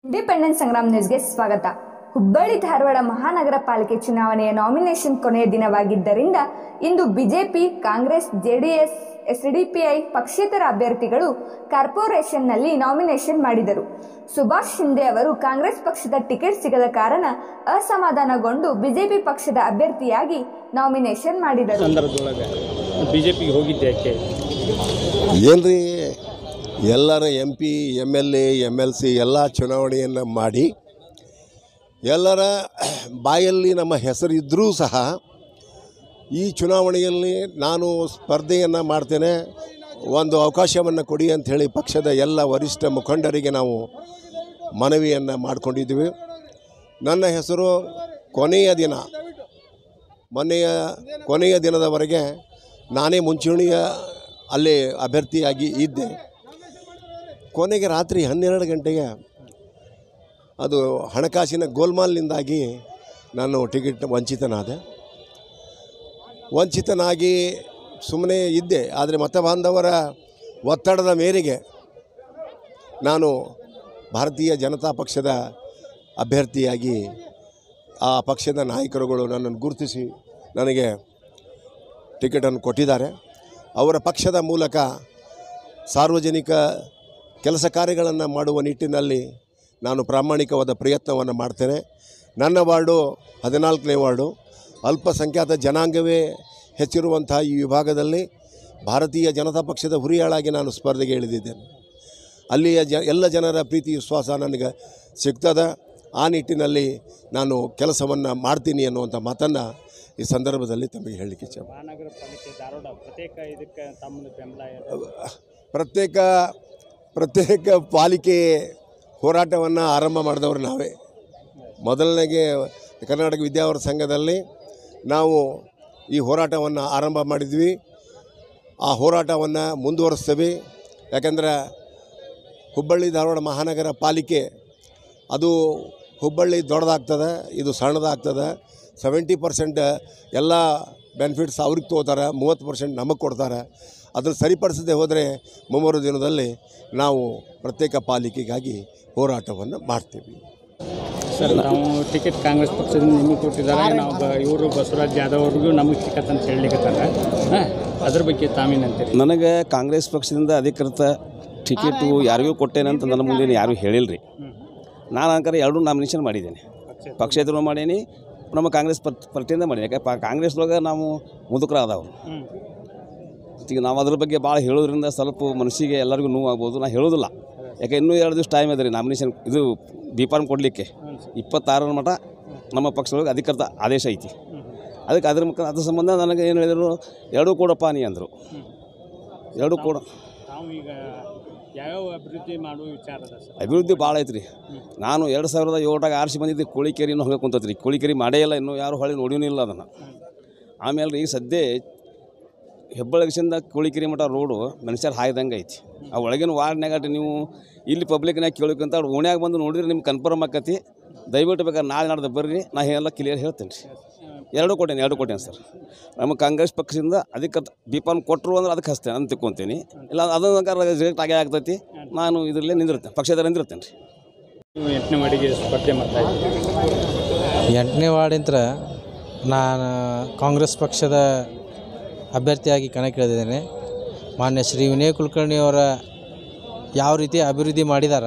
Independence Sangram ನ್ಯೂಸ್ಗೆ ಸ್ವಾಗತ ಹುಬ್ಬಳ್ಳಿ ಧಾರವಾಡ ಮಹಾನಗರ ಪಾಲಿಕೆ ಚುನಾವಣೆಯ ನಾಮಿನೇಷನ್ ಕೊನೆಯ ದಿನವಾಗಿದ್ದರಿಂದ ಇಂದು ಬಿಜೆಪಿ ಕಾಂಗ್ರೆಸ್ ಜೆಡಿಎಸ್ ಎಸ್ಡಿಪಿಐ ಪಕ್ಷೇತರ ಅಭ್ಯರ್ಥಿಗಳು ಕಾರ್ಪೊರೇಷನ್ನಲ್ಲಿ ನಾಮಿನೇಷನ್ ಮಾಡಿದರು ಸುಭಾಷ್ ಶಿಂದೆ ಅವರು ಕಾಂಗ್ರೆಸ್ ಪಕ್ಷದ ಟಿಕೆಟ್ ಸಿಗದ ಕಾರಣ ಅಸಮಾಧಾನಗೊಂಡು ಬಿಜೆಪಿ ಪಕ್ಷದ ಅಭ್ಯರ್ಥಿಯಾಗಿ ನಾಮಿನೇಷನ್ ಮಾಡಿದರು ಸಂದರ್ಭದೊಳಗೆ ಬಿ ಜೆ ಪಿಗೆ ಹೋಗಿದ್ದೆ ಯಾಕೆ ಏನ್ರಿ ಎಲ್ಲರ M P M L A M L C ಎಲ್ಲ ಚುನಾವಣೆಯನ್ನು ಮಾಡಿ ಎಲ್ಲರ ಬಾಯಲ್ಲಿ ನಮ್ಮ ಹೆಸರು ಇದ್ದರೂ ಸಹ ಈ ಚುನಾವಣೆಯಲ್ಲಿ ನಾನು ಸ್ಪರ್ಧೆಯನ್ನು ಮಾಡ್ತೇನೆ ಒಂದು ಅವಕಾಶವನ್ನು ಕೊಡಿ ಅಂಥೇಳಿ ಪಕ್ಷದ ಎಲ್ಲ ವರಿಷ್ಠ ಮುಖಂಡರಿಗೆ ನಾವು ಮನವಿಯನ್ನು ಮಾಡಿಕೊಂಡಿದ್ದೀವಿ ನನ್ನ ಹೆಸರು ಕೊನೆಯ ದಿನ ಮೊನ್ನೆಯ ಕೊನೆಯ ದಿನದವರೆಗೆ ನಾನೇ ಮುಂಚೂಣಿಯ ಅಲ್ಲಿ ಅಭ್ಯರ್ಥಿಯಾಗಿ ಇದ್ದೆ ಕೊನೆಗೆ ರಾತ್ರಿ ಹನ್ನೆರಡು ಗಂಟೆಗೆ ಅದು ಹಣಕಾಸಿನ ಗೋಲ್ಮಾಲ್ನಿಂದಾಗಿ ನಾನು ಟಿಕೆಟ್ ವಂಚಿತನಾದೆ ವಂಚಿತನಾಗಿ ಸುಮ್ಮನೆ ಇದ್ದೆ ಆದರೆ ಮತ ಬಾಂಧವರ ಒತ್ತಡದ ಮೇರೆಗೆ ನಾನು ಭಾರತೀಯ ಜನತಾ ಪಕ್ಷದ ಅಭ್ಯರ್ಥಿಯಾಗಿ ಆ ಪಕ್ಷದ ನಾಯಕರುಗಳು ನನ್ನನ್ನು ಗುರುತಿಸಿ ನನಗೆ ಟಿಕೆಟನ್ನು ಕೊಟ್ಟಿದ್ದಾರೆ ಅವರ ಪಕ್ಷದ ಮೂಲಕ ಸಾರ್ವಜನಿಕ ಕೆಲಸ ಕಾರ್ಯಗಳನ್ನು ಮಾಡುವ ನಿಟ್ಟಿನಲ್ಲಿ ನಾನು ಪ್ರಾಮಾಣಿಕವಾದ ಪ್ರಯತ್ನವನ್ನು ಮಾಡ್ತೇನೆ ನನ್ನ ವಾರ್ಡು ಹದಿನಾಲ್ಕನೇ ವಾರ್ಡು ಅಲ್ಪಸಂಖ್ಯಾತ ಜನಾಂಗವೇ ಹೆಚ್ಚಿರುವಂಥ ಈ ವಿಭಾಗದಲ್ಲಿ ಭಾರತೀಯ ಜನತಾ ಪಕ್ಷದ ಹುರಿಯಾಳಾಗಿ ನಾನು ಸ್ಪರ್ಧೆಗೆ ಇಳಿದಿದ್ದೇನೆ ಅಲ್ಲಿಯ ಜ ಎಲ್ಲ ಜನರ ಪ್ರೀತಿ ವಿಶ್ವಾಸ ನನಗೆ ಸಿಗ್ತದೆ ಆ ನಿಟ್ಟಿನಲ್ಲಿ ನಾನು ಕೆಲಸವನ್ನು ಮಾಡ್ತೀನಿ ಅನ್ನುವಂಥ ಮಾತನ್ನು ಈ ಸಂದರ್ಭದಲ್ಲಿ ತಮಗೆ ಹೇಳಲಿಕ್ಕೆ ಇಚ್ಛೆ ಮಹಾನಗರ ಪಾಲಿಕೆ ಧಾರವಾಡ ಪ್ರತ್ಯೇಕ ಇದಕ್ಕೆ ತಮ್ಮದು ಬೆಂಬಲ ಇದೆ. ಪ್ರತ್ಯೇಕ ಪ್ರತ್ಯೇಕ ಪಾಲಿಕೆ ಹೋರಾಟವನ್ನು ಆರಂಭ ಮಾಡಿದವರು ನಾವೇ ಮೊದಲನೆಗೆ ಕರ್ನಾಟಕ ವಿದ್ಯಾವರ ಸಂಘದಲ್ಲಿ ನಾವು ಈ ಹೋರಾಟವನ್ನು ಆರಂಭ ಮಾಡಿದ್ವಿ ಆ ಹೋರಾಟವನ್ನು ಮುಂದುವರಿಸ್ತೇವೆ ಯಾಕೆಂದ್ರೆ ಹುಬ್ಬಳ್ಳಿ ಧಾರವಾಡ ಮಹಾನಗರ ಪಾಲಿಕೆ ಅದು ಹುಬ್ಬಳ್ಳಿ ದೊಡ್ಡದಾಗ್ತದೆ ಇದು ಸಣ್ಣದಾಗ್ತದೆ ಸೆವೆಂಟಿ ಪರ್ಸೆಂಟ್ ಎಲ್ಲ ಬೆನಿಫಿಟ್ಸ್ ಅವ್ರಿಗೆ ತೊಗೋತಾರೆ ಮೂವತ್ತು ಪರ್ಸೆಂಟ್ ನಮಗೆ ಕೊಡ್ತಾರೆ ಅದನ್ನು ಸರಿಪಡಿಸದೆ ಹೋದರೆ ಮುಂಬರುವ ದಿನದಲ್ಲಿ ನಾವು ಪ್ರತ್ಯೇಕ ಪಾಲಿಕೆಗಾಗಿ ಹೋರಾಟವನ್ನು ಮಾಡ್ತೀವಿ ಸರ್ ನಾವು ಟಿಕೆಟ್ ಕಾಂಗ್ರೆಸ್ ಪಕ್ಷದಿಂದ ನಿಮಗೆ ಕೊಟ್ಟಿದ್ದಾರೆ ನಾವು ಬ ಇವರು ಬಸವರಾಜ್ ಯಾದವ್ ಅವ್ರಿಗೂ ನಮಗೆ ಟಿಕೆಟ್ ಅಂತ ಹೇಳಲಿಕ್ಕತ್ತಾರ ಹಾಂ ಅದ್ರ ಬಗ್ಗೆ ತಾವೇನಂತೀರಿ ನನಗೆ ಕಾಂಗ್ರೆಸ್ ಪಕ್ಷದಿಂದ ಅಧಿಕೃತ ಟಿಕೆಟು ಯಾರಿಗೂ ಕೊಟ್ಟೇನೆ ಅಂತ ನನ್ನ ಮುಂದೆ ಯಾರೂ ಹೇಳಿಲ್ಲ ರೀ ನಾನು ಅಂಕರ ಎರಡೂ ನಾಮಿನೇಷನ್ ಮಾಡಿದ್ದೇನೆ ಪಕ್ಷೇತರ ಮಾಡೀನಿ ನಮ್ಮ ಕಾಂಗ್ರೆಸ್ ಪರ್ ಪಾರ್ಟಿಯಿಂದ ಮಾಡೀನಿ ಯಾಕೆ ಪಾ ಕಾಂಗ್ರೆಸ್ದೊಳಗೆ ನಾವು ಮುದುಕರ ಅದಾವು ಹ್ಞೂ ಈಗ ನಾವು ಅದ್ರ ಬಗ್ಗೆ ಭಾಳ ಹೇಳೋದ್ರಿಂದ ಸ್ವಲ್ಪ ಮನಸ್ಸಿಗೆ ಎಲ್ಲರಿಗೂ ನೋವು ಆಗ್ಬೋದು ನಾನು ಹೇಳೋದಿಲ್ಲ ಯಾಕೆ ಇನ್ನೂ ಎರಡು ದಿವಸ ಟೈಮ್ ಇದೆ ರೀ ನಾಮಿನೇಷನ್ ಇದು ಬಿ ಫಾರ್ಮ್ ಕೊಡಲಿಕ್ಕೆ ಇಪ್ಪತ್ತಾರರ ಮಟ ನಮ್ಮ ಪಕ್ಷದೊಳಗೆ ಅಧಿಕೃತ ಆದೇಶ ಐತಿ ಅದಕ್ಕೆ ಅದ್ರ ಮುಖ ಅದ್ರ ಸಂಬಂಧ ನನಗೆ ಏನು ಹೇಳಿದರು ಎರಡೂ ಕೊಡಪ್ಪ ನೀ ಅಂದರು ಎರಡೂ ಕೊಡ ನಾವು ಈಗ ಯಾವ್ಯಾವ ಅಭಿವೃದ್ಧಿ ಮಾಡುವ ವಿಚಾರ ಅದ ಸರ್ ಅಭಿವೃದ್ಧಿ ಭಾಳ ಐತ್ರಿ ನಾನು ಎರಡು ಸಾವಿರದ ಏಳರಾಗ ಆರಿಸಿ ಬಂದಿದ್ದೆ ಕೋಳಿಕೆರಿನೂ ಹಂಗೆ ಕುಂತೈತೆ ರೀ ಕೋಳಿಕೆರಿ ಮಾಡೇ ಇಲ್ಲ ಇನ್ನೂ ಯಾರು ಹೊಳೆ ನೋಡಿನೂ ಇಲ್ಲ ಅದನ್ನು ಆಮೇಲೆ ರೀ ಈಗ ಸದ್ಯ ಹೆಬ್ಬಳಗಿಸಿಂದ ಕೋಳಿಕೆರಿ ಮಠ ರೋಡು ಮನುಷ್ಯರು ಹಾಯ್ದಂಗೆ ಐತಿ ಆ ಒಳಗಿನ ವಾರ್ಡ್ನಾಗ ನೀವು ಇಲ್ಲಿ ಪಬ್ಲಿಕ್ನಾಗ ಕೇಳೋಕ್ಕಿಂತ ಓಣ್ಯಾಗ ಬಂದು ನೋಡಿದ್ರೆ ನಿಮ್ಗೆ ಕನ್ಫರ್ಮ್ ಆಕತಿ ದಯವಿಟ್ಟು ಬೇಕಾದ್ರೆ ನಾಳೆ ನಾಡ್ದು ಬರ್ರಿ ನಾ ಎಲ್ಲ ಕ್ಲಿಯರ್ ಹೇಳ್ತೇನೆ ರೀ ಎರಡು ಕೊಟ್ಟೇನೆ ಎರಡು ಕೊಟ್ಟೇನೆ ಸರ್ ನಮ್ಮ ಕಾಂಗ್ರೆಸ್ ಪಕ್ಷದಿಂದ ಅದಕ್ಕೆ ಬಿ ಪಾನ್ ಕೊಟ್ಟರು ಅಂದ್ರೆ ಅದಕ್ಕೆ ಹಚ್ತೇನೆ ಅಂತ ತಿಳ್ಕೊತೀನಿ ಇಲ್ಲ ಅದನ್ನು ರಿಜೆಕ್ಟ್ ಆಗೇ ಆಗ್ತೈತಿ ನಾನು ಇದರಲ್ಲೇ ನಿಂದಿರ್ತೇನೆ ಪಕ್ಷದ ನಿಂದಿರ್ತೇನೆ ರೀ ನೀವು ಎಂಟನೇ ವಾರ್ಡಿಗೆ ಸ್ಪರ್ಧೆ ಮಾಡ್ತಾ ಇದ್ದೀವಿ ಎಂಟನೇ ವಾರ್ಡಿಂತ್ರ ನಾನು ಕಾಂಗ್ರೆಸ್ ಪಕ್ಷದ ಅಭ್ಯರ್ಥಿಯಾಗಿ ಕಣಕ್ಕಿಳಿದಿದ್ದೇನೆ ಮಾನ್ಯ ಶ್ರೀ ವಿನಯ್ ಕುಲಕರ್ಣಿ ಅವರ ಯಾವ ರೀತಿ ಅಭಿವೃದ್ಧಿ ಮಾಡಿದಾರ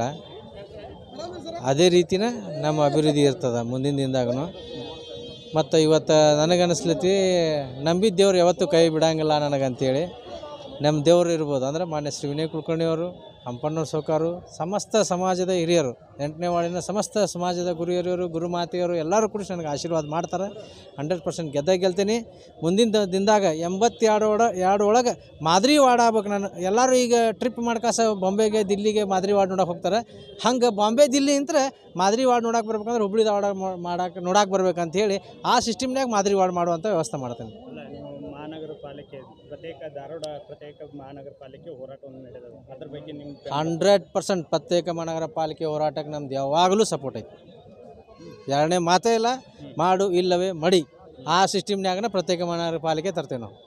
ಅದೇ ರೀತಿನ ನಮ್ಮ ಅಭಿವೃದ್ಧಿ ಇರ್ತದೆ ಮುಂದಿನ ದಿನದಾಗೂ ಮತ್ತು ಇವತ್ತು ನನಗನ್ನಿಸ್ಲತ್ತಿ ನಂಬಿದ ದೇವ್ರು ಯಾವತ್ತೂ ಕೈ ಬಿಡಂಗಿಲ್ಲ ನನಗಂತೇಳಿ ನಮ್ಮ ದೇವ್ರು ಇರ್ಬೋದು ಅಂದ್ರೆ ಮಾನ್ಯ ಶ್ರೀ ವಿನಯ್ ಕುಲಕರ್ಣಿ ಅವರು ಹಂಪಣ್ಣವ್ರ ಸೌಕಾರು ಸಮಸ್ತ ಸಮಾಜದ ಹಿರಿಯರು ಎಂಟನೇ ವಾರ್ಡಿನ ಸಮಸ್ತ ಸಮಾಜದ ಗುರು ಹಿರಿಯರು ಗುರುಮಾತೆಯರು ಎಲ್ಲರೂ ಕೂಡ ನನಗೆ ಆಶೀರ್ವಾದ ಮಾಡ್ತಾರೆ ಹಂಡ್ರೆಡ್ ಪರ್ಸೆಂಟ್ ಗೆದ್ದ ಗೆಲ್ತೀನಿ ಮುಂದಿನ ದ- ದಿನದಾಗ ಎಂಬತ್ತೆರಡು ಒಡ ಎರಡು ಒಳಗೆ ಮಾದರಿ ವಾರ್ಡ್ ಆಗ್ಬೇಕು ನಾನು ಎಲ್ಲರೂ ಈಗ ಟ್ರಿಪ್ ಮಾಡ್ಕಾಸ ಬಾಂಬೆಗೆ ದಿಲ್ಲಿಗೆ ಮಾದರಿ ವಾರ್ಡ್ ನೋಡಕ್ಕೆ ಹೋಗ್ತಾರೆ ಹಂಗೆ ಬಾಂಬೆ ದಿಲ್ಲಿ ಅಂತ ಮಾದರಿ ವಾರ್ಡ್ ನೋಡಕ್ಕೆ ಬರ್ಬೇಕಂದ್ರೆ ಹುಬ್ಳಿ ಧಾರವಾಡ ಮಾಡಕ್ಕೆ ನೋಡಕ್ಕೆ ಬರ್ಬೇಕಂತ ಹೇಳಿ ಆ ಸಿಸ್ಟಮ್ನಾಗ ಮಾದರಿ ವಾರ್ಡ್ ಮಾಡುವಂಥ ವ್ಯವಸ್ಥೆ ಮಾಡ್ತೀನಿ ಅಲ್ಲ ನೀವು ಮಹಾನಗರ ಪಾಲಿಕೆ ಪ್ರತ್ಯೇಕ ಧಾರವಾಡ ಪ್ರತ್ಯೇಕ ಮಹಾನಗರ ಪಾಲಿಕೆ ಹೋರಾಟವನ್ನು ನಡೆದದ ಅದ್ರ ಬಗ್ಗೆ ನಿಮ್ಮ ಬೆಂಬಲ- ಹಂಡ್ರೆಡ್ ಪರ್ಸೆಂಟ್ ಪ್ರತ್ಯೇಕ ಮಹಾನಗರ ಪಾಲಿಕೆ ಹೋರಾಟಕ್ಕೆ ನಮ್ದು ಯಾವಾಗಲೂ ಸಪೋರ್ಟ್ ಐತಿ ಎರಡನೇ ಮಾತೇ ಇಲ್ಲ ಮಾಡು ಇಲ್ಲವೇ ಮಡಿ ಆ ಸಿಸ್ಟಮ್ನಾಗನ ಪ್ರತ್ಯೇಕ ಮಹಾನಗರ ಪಾಲಿಕೆ ತರ್ತೇವೆ ನಾವು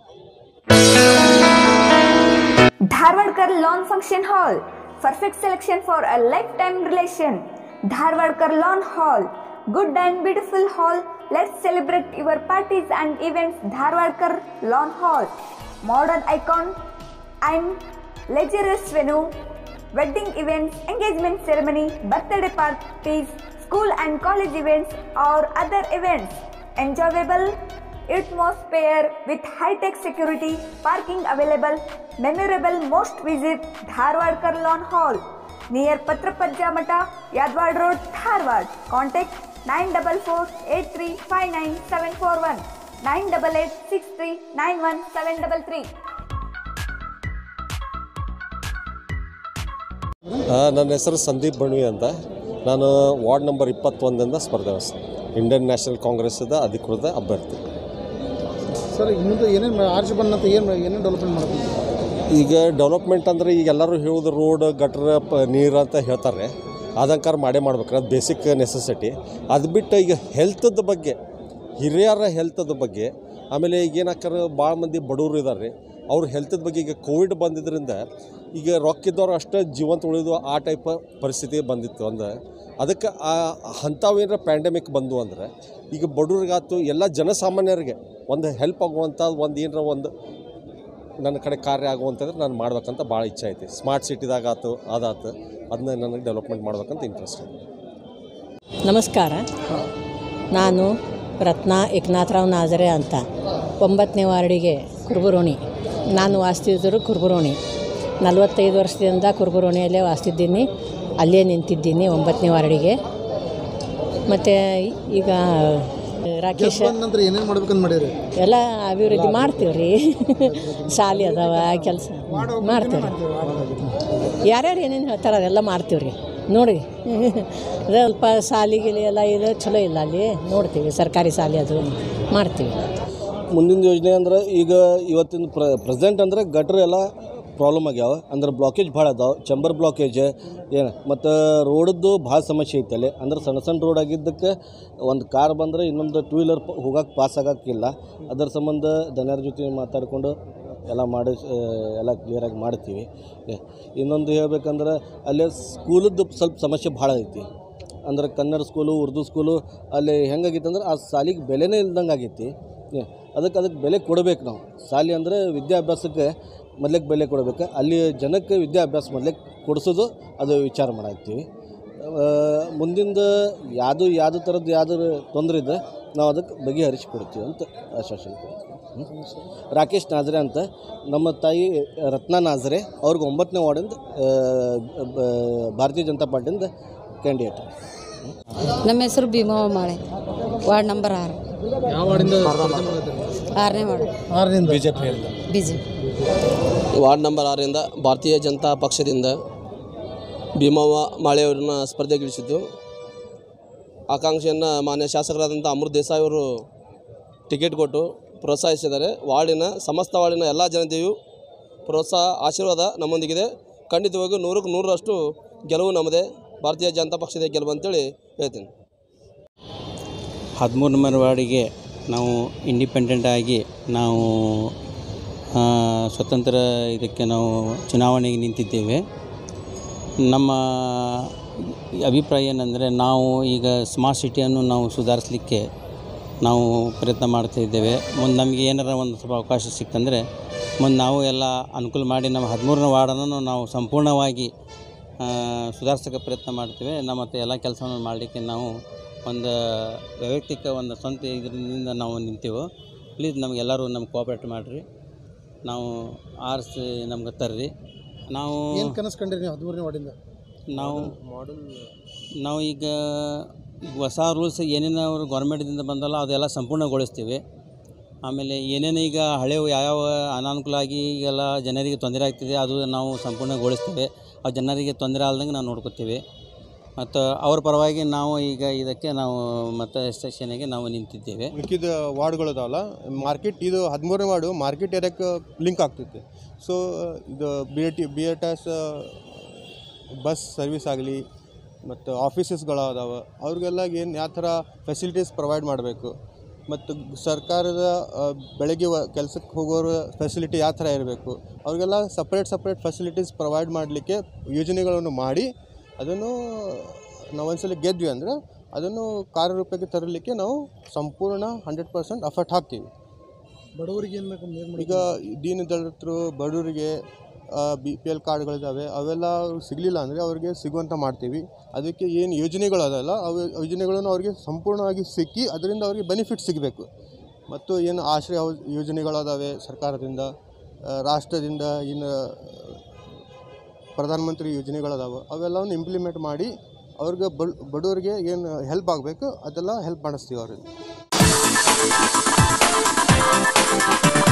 Dharwadkar lawn function hall perfect selection for a lifetime relation Dharwadkar Lawn Hall. Good and beautiful hall. Let's celebrate your parties and events. Dharwadkar Lawn Hall. Modern icon and luxurious venue. Wedding events, engagement ceremony, birthday parties, school and college events or other events. Enjoyable atmosphere with high-tech security, parking available, memorable most visit Dharwadkar Lawn Hall near Patrapajja Mata, Yadwad Road, Dharwad. Contact 944-8359-741, 988-6391-733. ಆ, ನನ್ನ ಹೆಸರು ಸಂದೀಪ್ ಬಣ್ವಿ ಅಂತ ನಾನು ward number ಇಪ್ಪತ್ತೊಂದರಿಂದ ಸ್ಪರ್ಧೆ Indian national ಕಾಂಗ್ರೆಸ್ದ ಅಧಿಕೃತ ಅಭ್ಯರ್ಥಿ sir ಇನ್ನೊಂದು ಏನೇನು ಆರ್ಜಿ ಬಂದಂತ ಏನು ಏನೇನು ಡೆವಲಪ್ಮೆಂಟ್ ಮಾಡ್ತೀವಿ ಈಗ ಡೆವಲಪ್ಮೆಂಟ್ ಅಂದರೆ ಈಗ ಎಲ್ಲರೂ ಹೇಳೋದು ರೋಡ್ ಗಟ್ರ ಪ ನೀರು ಅಂತ ಹೇಳ್ತಾರೆ ಅದಂಕಾರ ಮಾಡೇ ಮಾಡ್ಬೇಕು ಅದು ಬೇಸಿಕ್ ನೆಸೆಸಿಟಿ ಅದು ಬಿಟ್ಟು ಈಗ ಹೆಲ್ತದ ಬಗ್ಗೆ ಹಿರಿಯರ ಹೆಲ್ತದ ಬಗ್ಗೆ ಆಮೇಲೆ ಈಗ ಏನಾಕಾರ ಭಾಳ ಮಂದಿ ಬಡವರು ಇದ್ದಾರೆ ಅವ್ರ ಹೆಲ್ತದ ಬಗ್ಗೆ ಈಗ ಕೋವಿಡ್ ಬಂದಿದ್ದರಿಂದ ಈಗ ರೊಕ್ಕಿದ್ದವ್ರು ಅಷ್ಟೇ ಜೀವಂತ ಉಳಿದು ಆ ಟೈಪ್ ಪರಿಸ್ಥಿತಿ ಬಂದಿತ್ತು ಅಂದ್ರೆ ಅದಕ್ಕೆ ಆ ಅಂಥವು ಏನಾರ ಪ್ಯಾಂಡಮಿಕ್ ಬಂದು ಅಂದ್ರೆ ಈಗ ಬಡವ್ರಿಗಾತು ಎಲ್ಲ ಜನಸಾಮಾನ್ಯರಿಗೆ ಒಂದು ಹೆಲ್ಪ್ ಆಗುವಂಥ ಒಂದು ಏನರ ಒಂದು ನನ್ನ ಕಡೆ ಕಾರ್ಯ ಆಗುವಂಥದ್ದು ನಾನು ಮಾಡ್ಬೇಕಂತ ಭಾಳ ಇಚ್ಛೆ ಐತಿ ಸ್ಮಾರ್ಟ್ ಸಿಟಿದಾಗ ಆತು ಅದಾತು ಅದನ್ನ ನನಗೆ ಡೆವಲಪ್ಮೆಂಟ್ ಮಾಡ್ಬೇಕಂತ ಇಂಟ್ರೆಸ್ಟ್ ಐತಿ ನಮಸ್ಕಾರ ನಾನು ರತ್ನ ಏಕನಾಥರಾವ್ ನಾಜರೆ ಅಂತ ಒಂಬತ್ತನೇ ವಾರ್ಡಿಗೆ ಕುರ್ಬುರೋಣಿ ನಾನು ವಾಸ್ತಿದ್ರು ಕುರ್ಬುರೋಣಿ ನಲವತ್ತೈದು ವರ್ಷದಿಂದ ಕುರ್ಬುರೋಣಿಯಲ್ಲೇ ವಾಸ್ತಿದ್ದೀನಿ ಅಲ್ಲೇ ನಿಂತಿದ್ದೀನಿ ಒಂಬತ್ತನೇ ವಾರ್ಡಿಗೆ ಮತ್ತು ಈಗ ರಾಕೇಶ್ ನಂತರ ಏನೇನು ಮಾಡ್ಬೇಕಂತ ಮಾಡೀರಿ ಎಲ್ಲ ಅಭಿವೃದ್ಧಿ ಮಾಡ್ತೀವಿ ರೀ ಶಾಲೆ ಅದಾವ ಕೆಲಸ ಮಾಡ್ತೀವಿ ಯಾರ್ಯಾರು ಏನೇನು ಹೇಳ್ತಾರೆ ಅದೆಲ್ಲ ಮಾಡ್ತೀವಿ ರೀ ನೋಡಿ ಸ್ವಲ್ಪ ಶಾಲೆ ಗಿಲಿ ಎಲ್ಲ ಇದು ಚಲೋ ಇಲ್ಲ ಅಲ್ಲಿ ನೋಡ್ತೀವಿ ಸರ್ಕಾರಿ ಶಾಲೆ ಅದು ಮಾಡ್ತೀವಿ ಮುಂದಿನ ಯೋಜನೆ ಅಂದ್ರೆ ಈಗ ಇವತ್ತಿನ ಪ್ರ ಪ್ರೆಸೆಂಟ್ ಅಂದ್ರೆ ಗಟ್ರ ಎಲ್ಲ ಪ್ರಾಬ್ಲಮ್ ಆಗ್ಯಾವ ಅಂದ್ರೆ ಬ್ಲಾಕೇಜ್ ಭಾಳ ಅದಾವೆ ಚಂಬರ್ ಬ್ಲಾಕೇಜ್ ಏನು ಮತ್ತು ರೋಡದ್ದು ಭಾಳ ಸಮಸ್ಯೆ ಐತೆ ಅಲ್ಲಿ ಅಂದ್ರೆ ಸಣ್ಣ ಸಣ್ಣ ರೋಡ್ ಆಗಿದ್ದಕ್ಕೆ ಒಂದು ಕಾರ್ ಬಂದರೆ ಇನ್ನೊಂದು ಟೂ ವೀಲರ್ ಹೋಗಕ್ಕೆ ಪಾಸ್ ಆಗೋಕ್ಕಿಲ್ಲ ಅದರ ಸಂಬಂಧ ದನಿಯರ ಜೊತೆ ಮಾತಾಡಿಕೊಂಡು ಎಲ್ಲ ಮಾಡಿ ಆ, ಎಲ್ಲ ಕ್ಲಿಯರಾಗಿ ಮಾಡ್ತೀವಿ ಏ- ಇನ್ನೊಂದು ಹೇಳ್ಬೇಕಂದ್ರೆ ಅಲ್ಲೇ ಸ್ಕೂಲದ್ದು ಸ್ವಲ್ಪ ಸಮಸ್ಯೆ ಭಾಳ ಐತಿ ಅಂದ್ರೆ ಕನ್ನಡ ಸ್ಕೂಲು ಉರ್ದು ಸ್ಕೂಲು ಅಲ್ಲಿ ಹೆಂಗಾಗಿತ್ತು ಅಂದ್ರೆ ಆ ಸಾಲಿಗೆ ಬೆಲೆನೇ ಇಲ್ದಂಗೆ ಆಗೈತಿ ಏ, ಅದಕ್ಕೆ ಅದಕ್ಕೆ ಬೆಲೆ ಕೊಡಬೇಕು ನಾವು ಶಾಲೆ ಅಂದರೆ ವಿದ್ಯಾಭ್ಯಾಸಕ್ಕೆ ಮೊದ್ಲಿಗೆ ಬೆಲೆ ಕೊಡಬೇಕು ಅಲ್ಲಿ ಜನಕ್ಕೆ ವಿದ್ಯಾಭ್ಯಾಸ ಮೊದ್ಲಿಗೆ ಕೊಡಿಸೋದು ಅದು ವಿಚಾರ ಮಾಡಾಕ್ತೀವಿ ಮುಂದಿಂದ ಯಾವುದು ಯಾವುದು ಥರದ್ದು ಯಾವ್ದು ತೊಂದರೆ ಇದ್ದರೆ ನಾವು ಅದಕ್ಕೆ ಬಗೆಹರಿಸಿ ಕೊಡ್ತೀವಿ ಅಂತ ಆಶ್ವಾಸನೆ ಕೊಡ್ತೀವಿ ಹ್ಮ್. ರಾಕೇಶ್ ನಾಜ್ರೆ ಅಂತ ನಮ್ಮ ತಾಯಿ ರತ್ನ ನಾಜ್ರೆ ಅವ್ರಿಗೆ ಒಂಬತ್ತನೇ ವಾರ್ಡಿಂದ ಆ, ಬ- ಭಾರತೀಯ ಜನತಾ ಪಾರ್ಟಿಯಿಂದ ಕ್ಯಾಂಡಿಡೇಟ್ ನಮ್ಮ ಹೆಸರು ಭೀಮವ್ವ ಮಾಳೆ ವಾರ್ಡ್ ನಂಬರ್ ಆರು ಯಾವ ವಾರ್ಡಿಂದ ಆರನೇ ವಾರ್ಡ್ ಆರರಿಂದ B J P ward number ಆರರಿಂದ ಭಾರತೀಯ ಜನತಾ ಪಕ್ಷದಿಂದ ಭೀಮವ್ವ ಮಾಳೆಯವರನ್ನ ಸ್ಪರ್ಧೆಗಿಳಿಸಿದ್ದು ಆಕಾಂಕ್ಷೆಯನ್ನು ಮಾನ್ಯ ಶಾಸಕರಾದಂಥ ಅಮೃತ್ ದೇಸಾಯಿ ಅವರು ಟಿಕೆಟ್ ಕೊಟ್ಟು ಪ್ರೋತ್ಸಾಹಿಸಿದ್ದಾರೆ ವಾರ್ಡಿನ ಸಮಸ್ತ ವಾರ್ಡಿನ ಎಲ್ಲ ಜನತೆಯು ಪ್ರೋತ್ಸಾಹ ಆಶೀರ್ವಾದ ನಮ್ಮೊಂದಿಗಿದೆ ಖಂಡಿತವಾಗಿಯೂ ನೂರಕ್ಕೆ ನೂರರಷ್ಟು ಗೆಲುವು ನಮ್ಮದೇ ಭಾರತೀಯ ಜನತಾ ಪಕ್ಷದ ಗೆಲುವು ಅಂತೇಳಿ ಹೇಳ್ತೀನಿ ಹದಿಮೂರು ನಂಬರ್ ವಾರ್ಡಿಗೆ ನಾವು ಇಂಡಿಪೆಂಡೆಂಟ್ ಆಗಿ ನಾವು ಆ, ಸ್ವತಂತ್ರ ಇದಕ್ಕೆ ನಾವು ಚುನಾವಣೆಗೆ ನಿಂತಿದ್ದೇವೆ ನಮ್ಮ ಅಭಿಪ್ರಾಯ ಏನಂದರೆ ನಾವು ಈಗ ಸ್ಮಾರ್ಟ್ ಸಿಟಿಯನ್ನು ನಾವು ಸುಧಾರಿಸಲಿಕ್ಕೆ ನಾವು ಪ್ರಯತ್ನ ಮಾಡ್ತಾ ಇದ್ದೇವೆ ಮುಂದೆ ನಮಗೆ ಏನಾರ ಒಂದು ಸ್ವಲ್ಪ ಅವಕಾಶ ಸಿಕ್ತಂದರೆ ಮುಂದೆ ನಾವು ಎಲ್ಲ ಅನುಕೂಲ ಮಾಡಿ ನಮ್ಮ ಹದಿಮೂರನೇ ವಾರ್ಡನ್ನು ನಾವು ಸಂಪೂರ್ಣವಾಗಿ ಆ, ಸುಧಾರಿಸೋಕ್ಕೆ ಪ್ರಯತ್ನ ಮಾಡ್ತೇವೆ ನಮ್ಮ ಮತ್ತು ಎಲ್ಲ ಕೆಲಸವನ್ನು ಮಾಡಲಿಕ್ಕೆ ನಾವು ಒಂದು ವೈಯಕ್ತಿಕ ಒಂದು ಸ್ವಂತ ಇದರಿಂದ ನಾವು ನಿಂತೇವೆ ಪ್ಲೀಸ್ ನಮಗೆಲ್ಲರೂ ನಮ್ಗೆ ಕೋಆಪ್ರೇಟ್ ಮಾಡಿರಿ ನಾವು ಆರಿಸಿ ನಮ್ಗೆ ತರ್ರಿ ನಾವು ಏನು ಕನಸು ಕಂಡ್ರಿ ನೀವು ಹದಿಮೂರನೇ ವಾರ್ಡಿಂದ ನಾವು ನಾವು ಈಗ ಈಗ ಹೊಸ ರೂಲ್ಸ್ ಏನೇನು ಅವರು ಗೌರ್ಮೆಂಟ್ದಿಂದ ಬಂದಲ್ಲ ಅದೆಲ್ಲ ಸಂಪೂರ್ಣಗೊಳಿಸ್ತೀವಿ ಆಮೇಲೆ ಏನೇನು ಈಗ ಹಳೆವು ಯಾವ್ಯಾವ ಅನಾನುಕೂಲ ಆಗಿ ಈಗೆಲ್ಲ ಜನರಿಗೆ ತೊಂದರೆ ಆಗ್ತಿದೆ ಅದು ನಾವು ಸಂಪೂರ್ಣಗೊಳಿಸ್ತೇವೆ ಆ ಜನರಿಗೆ ತೊಂದರೆ ಆಲ್ದಂಗೆ ನಾವು ನೋಡ್ಕೋತೀವಿ ಮತ್ತು ಅವ್ರ ಪರವಾಗಿ ನಾವು ಈಗ ಇದಕ್ಕೆ ನಾವು ಮತ್ತು ಸೆಷನ್ಗೆ ನಾವು ನಿಂತಿದ್ದೇವೆ ಉಳ್ಕಿದ ವಾರ್ಡ್ಗಳು ಅದಾವಲ್ಲ ಮಾರ್ಕೆಟ್ ಇದು ಹದಿಮೂರನೇ ವಾರ್ಡು ಮಾರ್ಕೆಟ್ ಏರಿಯಾಕ್ಕೆ ಲಿಂಕ್ ಆಗ್ತೈತೆ ಸೊ ಇದು B A T B A T S bus service ಆಗಲಿ ಮತ್ತು ಆಫೀಸಸ್ಗಳು ಅದಾವೆ ಅವ್ರಿಗೆಲ್ಲ ಏನು ಯಾವ ಥರ ಫೆಸಿಲಿಟೀಸ್ ಪ್ರೊವೈಡ್ ಮಾಡಬೇಕು ಮತ್ತು ಸರ್ಕಾರದ ಆ, ಬೆಳಗ್ಗೆ ಕೆಲಸಕ್ಕೆ ಹೋಗೋರ ಫೆಸಿಲಿಟಿ ಯಾವ ಥರ ಇರಬೇಕು ಅವ್ರಿಗೆಲ್ಲ ಸಪ್ರೇಟ್ ಸಪ್ರೇಟ್ ಫೆಸಿಲಿಟೀಸ್ ಪ್ರೊವೈಡ್ ಮಾಡಲಿಕ್ಕೆ ಯೋಜನೆಗಳನ್ನು ಮಾಡಿ ಅದನ್ನು ನಾವು ಒಂದ್ಸಲ ಗೆದ್ವಿ ಅಂದರೆ ಅದನ್ನು ಕಾರ್ಯರೂಪಕ್ಕೆ ತರಲಿಕ್ಕೆ ನಾವು ಸಂಪೂರ್ಣ ಹಂಡ್ರೆಡ್ ಪರ್ಸೆಂಟ್ ಅಫರ್ಟ್ ಹಾಕ್ತೀವಿ ಬಡವರಿಗೆ ಏನು ಬೇಕು ಏನು ಈಗ ದೀನ ದಲಿತರು ಬಡವರಿಗೆ ಬಿ ಪಿ ಎಲ್ ಕಾರ್ಡ್ಗಳಿದ್ದಾವೆ ಅವೆಲ್ಲ ಸಿಗಲಿಲ್ಲ ಅಂದರೆ ಅವ್ರಿಗೆ ಸಿಗುವಂಥ ಮಾಡ್ತೀವಿ ಅದಕ್ಕೆ ಏನು ಯೋಜನೆಗಳು ಅದಲ್ಲ ಅವು ಯೋಜನೆಗಳನ್ನು ಅವ್ರಿಗೆ ಸಂಪೂರ್ಣವಾಗಿ ಸಿಕ್ಕಿ ಅದರಿಂದ ಅವ್ರಿಗೆ ಬೆನಿಫಿಟ್ ಸಿಗಬೇಕು ಮತ್ತು ಏನು ಆಶ್ರಯ ಯೋ- ಯೋಜನೆಗಳದಾವೆ ಸರ್ಕಾರದಿಂದ ಆ, ರಾಷ್ಟ್ರದಿಂದ ಇನ್ನು ಪ್ರಧಾನಮಂತ್ರಿ ಯೋಜನೆಗಳದಾವೆ ಅವೆಲ್ಲವನ್ನು ಇಂಪ್ಲಿಮೆಂಟ್ ಮಾಡಿ ಅವ್ರಿಗೆ ಬಡ್ ಬಡವರಿಗೆ ಏನು ಹೆಲ್ಪ್ ಆಗಬೇಕು ಅದೆಲ್ಲ ಹೆಲ್ಪ್ ಮಾಡಿಸ್ತೀವಿ ಅವ್ರಿಗೆ